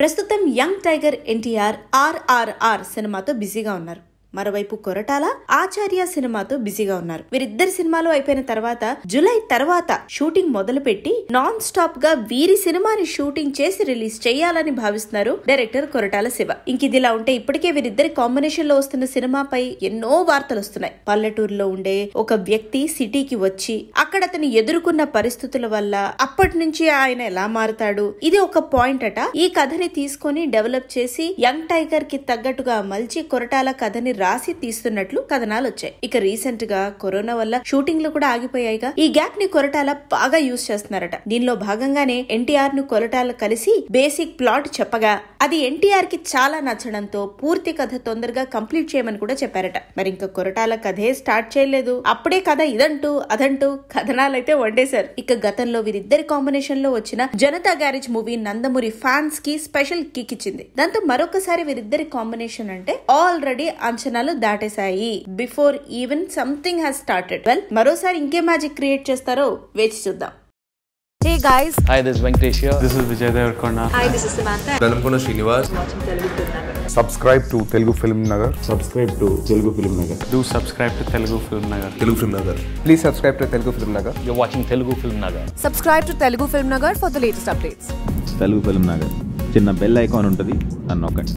ప్రస్తుతం young tiger NTR RRR సినిమాతో బిజీగా ఉన్నారు మరోవైపు కొరటాల ఆచార్య సినిమాతో బిజీగా ఉన్నారు వీరిద్దరి సినిమాలు అయిపోయిన తర్వాత జూలై తర్వాత షూటింగ్ మొదలుపెట్టి నాన్ స్టాప్ గా వీరి సినిమాని షూటింగ్ చేసి రిలీజ్ చేయాలని భావిస్తున్నారు డైరెక్టర్ కొరటాల శివ ఇంక ఇదిలా ఉంటే ఇప్పటికే వీరిద్దరి కాంబినేషన్ లో వస్తున్న సినిమాపై ఎన్నో వార్తలు వస్తున్నాయి పల్లెటూరులో ఉండే ఒక వ్యక్తి సిటీకి వచ్చి అక్కడ అతను ఎదుర్కొన్న పరిస్థితుల వల్ల అప్పటి నుంచి ఆయన ఎలా మారుతాడు ఇది ఒక పాయింట్ అట ఈ కథని తీసుకొని డెవలప్ చేసి యంగ్ టైగర్ కి తగ్గట్టుగా మలిచి కొరటాల కథని రాసి తీస్తున్నట్లు కథనాలు వచ్చాయి ఇక రీసెంట్ గా కరోనా వల్ల షూటింగ్లు కూడా ఆగిపోయాయిగా ఈ గ్యాప్ ని కొరటాల బాగా యూజ్ చేస్తున్నారట దీనిలో భాగంగానే ఎన్టీఆర్ ను కొరటాల కలిసి బేసిక్ ప్లాట్ చెప్పగా అది ఎన్టీఆర్ కి చాలా నచ్చడంతో పూర్తి కథ తొందరగా కంప్లీట్ చేయమని కూడా చెప్పారట మరి ఇంకా కొరటాల కథే స్టార్ట్ చేయలేదు అప్పుడే కథ ఇదంటూ అదంటూ కథనాలైతే వండేశారు ఇక గతంలో వీరిద్దరి కాంబినేషన్ లో వచ్చిన Janatha garage movie Nandamuri fans కి స్పెషల్ కిక్ ఇచ్చింది దాంతో మరొకసారి వీరిద్దరి కాంబినేషన్ అంటే ఆల్రెడీ అంచనాలు దాటేశాయి before even something has started well మరోసారి ఇంకే మ్యాజిక్ క్రియేట్ చేస్తారో వేచి చూద్దాం Hey guys, Hi, this is Venkatesh here. This is Vijay Devarkonda. hi, this is Samantha. Velankonda Srinivas subscribe to Telugu Film Nagar. Subscribe to Telugu film Nagar Do subscribe to Telugu Film Nagar. Telugu film Nagar Please subscribe to Telugu Film Nagar. You're watching Telugu Film Nagar. Subscribe to Telugu Film Nagar for the latest updates. Telugu film Nagar చిన్న bell icon ఉంటుంది నన్ను నొక్కండి